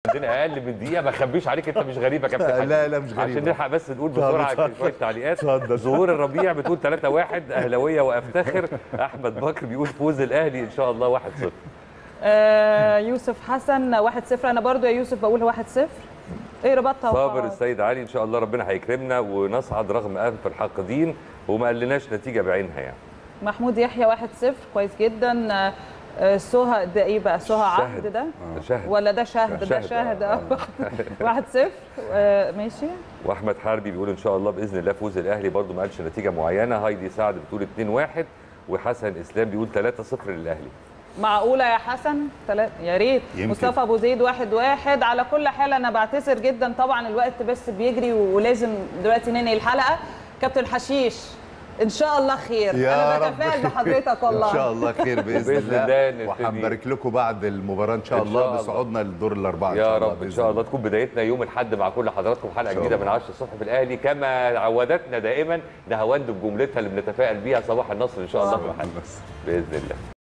الدنيا اقل من دقيقه ما اخبيش عليك انت مش غريب يا كابتن لا، حاتم. لا، مش غريبة. عشان نلحق بس نقول بسرعه اتفضل. شويه تعليقات اتفضل. ظهور الربيع بتقول 3 1 اهلاويه وافتخر احمد بكر بيقول فوز الاهلي ان شاء الله 1 0 آه يوسف حسن 1-0 انا برضو يا يوسف بقول 1-0 ايه رباط صابر توقعات السيد علي ان شاء الله ربنا هيكرمنا ونصعد رغم انف الحاقدين وما قالناش نتيجه بعينها يعني محمود يحيى 1-0 كويس جدا آه، آه، سهى ده ايه بقى سهى عهد ده شهد ولا ده شهد ده شهد، شهد آه. اه 1-0 آه، ماشي واحمد حربي بيقول ان شاء الله باذن الله فوز الاهلي برضو ما قالش نتيجه معينه هايدي سعد بتقول 2 1 وحسن اسلام بيقول 3 0 للاهلي معقوله يا حسن تلات يا ريت يمكن. مصطفى ابو زيد واحد واحد على كل حال انا بعتذر جدا طبعا الوقت بس بيجري ولازم دلوقتي ننهي الحلقه كابتن حشيش ان شاء الله خير يا انا رب. بتفائل بحضرتك والله ان شاء الله خير باذن, بإذن الله, الله نبتدي. وهنبارك لكم بعد المباراه ان شاء إن شاء الله الله. بصعودنا للدور الاربعه ان يا شاء الله رب ان بإذن شاء الله تكون بدايتنا يوم الاحد مع كل حضراتكم حلقه شاء جديده الله. من 10 الصبح في الاهلي كما عودتنا دائما نهاوند بجملتها اللي بنتفائل بيها صباح النصر ان شاء الله في الحلقه باذن الله